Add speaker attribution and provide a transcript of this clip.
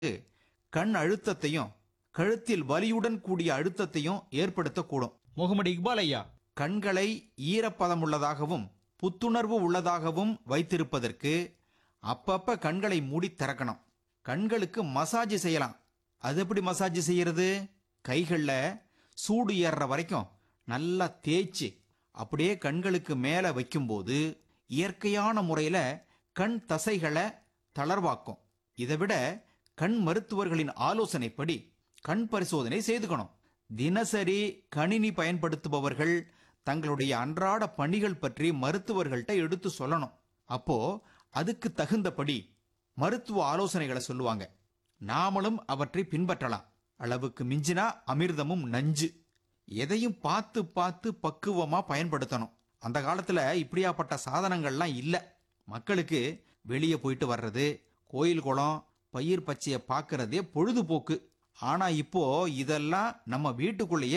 Speaker 1: கண் அழுத்தத்தையும் கழுத்தில் வலியுடன் கூடிய அழுத்தத்தையும் ஏற்படுத்தக்கூடும்
Speaker 2: முகமது இக்பால் ஐயா
Speaker 1: கண்களை ஈரப்பதம் உள்ளதாகவும் புத்துணர்வு உள்ளதாகவும் வைத்திருப்பதற்கு அப்பப்ப கண்களை மூடி திறக்கணும் கண்களுக்கு மசாஜ் செய்யலாம் அது எப்படி மசாஜ் செய்யறது கைகளில் சூடு ஏறுற வரைக்கும் நல்லா தேய்ச்சி அப்படியே கண்களுக்கு மேலே வைக்கும்போது இயற்கையான முறையில் கண் தசைகளை தளர்வாக்கும் இதை விட கண் மருத்துவர்களின் ஆலோசனைப்படி கண் பரிசோதனை செய்துக்கணும் தினசரி கணினி பயன்படுத்துபவர்கள் தங்களுடைய அன்றாட பணிகள் பற்றி மருத்துவர்கள்ட்ட எடுத்து சொல்லணும் அப்போ அதுக்கு தகுந்தபடி மருத்துவ ஆலோசனைகளை சொல்லுவாங்க நாமளும் அவற்றை பின்பற்றலாம் அளவுக்கு மிஞ்சினா அமிர்தமும் நஞ்சு எதையும் பார்த்து பார்த்து பக்குவமா பயன்படுத்தணும் அந்த காலத்துல இப்படியாப்பட்ட சாதனங்கள்லாம் இல்ல மக்களுக்கு வெளியே போயிட்டு வர்றது கோயில் குளம் பயிர் பச்சையை பார்க்கறதே பொழுதுபோக்கு ஆனா இப்போ இதெல்லாம் நம்ம வீட்டுக்குள்ளேயே